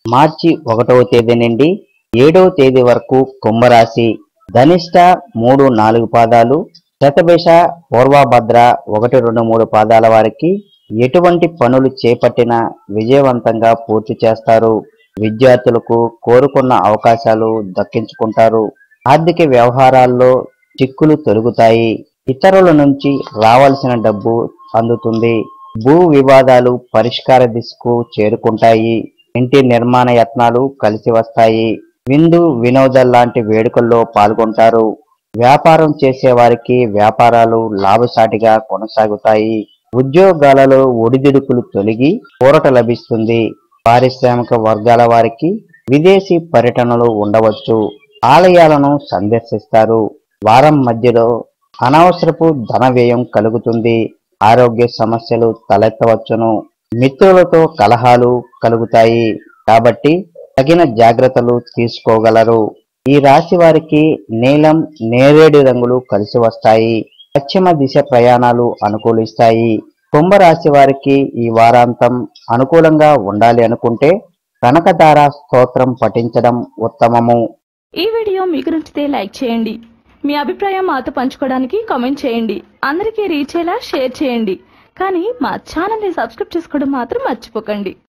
మార్చి ఒకటవ తేదీ నుండి ఏడవ తేదీ వరకు కుంభరాశి ధనిష్ట మూడు నాలుగు పాదాలు శతభిష పూర్వభద్ర ఒకటి రెండు మూడు పాదాల వారికి ఎటువంటి పనులు చేపట్టినా విజయవంతంగా పూర్తి చేస్తారు విద్యార్థులకు కోరుకున్న అవకాశాలు దక్కించుకుంటారు ఆర్థిక వ్యవహారాల్లో చిక్కులు తొలగుతాయి ఇతరుల నుంచి రావాల్సిన డబ్బు అందుతుంది భూ వివాదాలు పరిష్కార దిశకు చేరుకుంటాయి ఇంటి నిర్మాణ యత్నాలు కలిసి వస్తాయి విందు వినోదం లాంటి వేడుకల్లో పాల్గొంటారు వ్యాపారం చేసే వారికి వ్యాపారాలు లాభసాటిగా కొనసాగుతాయి ఉద్యోగాలలో ఒడిదుడుకులు తొలగి ఊరట లభిస్తుంది పారిశ్రామిక వర్గాల వారికి విదేశీ పర్యటనలు ఉండవచ్చు ఆలయాలను సందర్శిస్తారు వారం మధ్యలో అనవసరపు ధన వ్యయం కలుగుతుంది ఆరోగ్య సమస్యలు తలెత్తవచ్చును మిత్రులతో కలహాలు కలుగుతాయి కాబట్టి తగిన జాగ్రత్తలు తీసుకోగలరు ఈ రాశి వారికి నీలం నేరేడు రంగులు కలిసి వస్తాయి పశ్చిమ దిశ ప్రయాణాలు అనుకూలిస్తాయి కుంభరాశి వారికి ఈ వారాంతం అనుకూలంగా ఉండాలి అనుకుంటే కనకదార స్తోత్రం పఠించడం ఉత్తమము ఈ వీడియో మీకు నచ్చితే లైక్ చేయండి మీ అభిప్రాయం మాతో పంచుకోవడానికి కామెంట్ చేయండి అందరికీ రీచ్ అయ్యేలా షేర్ చేయండి కానీ మా ఛానల్ని సబ్స్క్రైబ్ చేసుకోవడం మాత్రం మర్చిపోకండి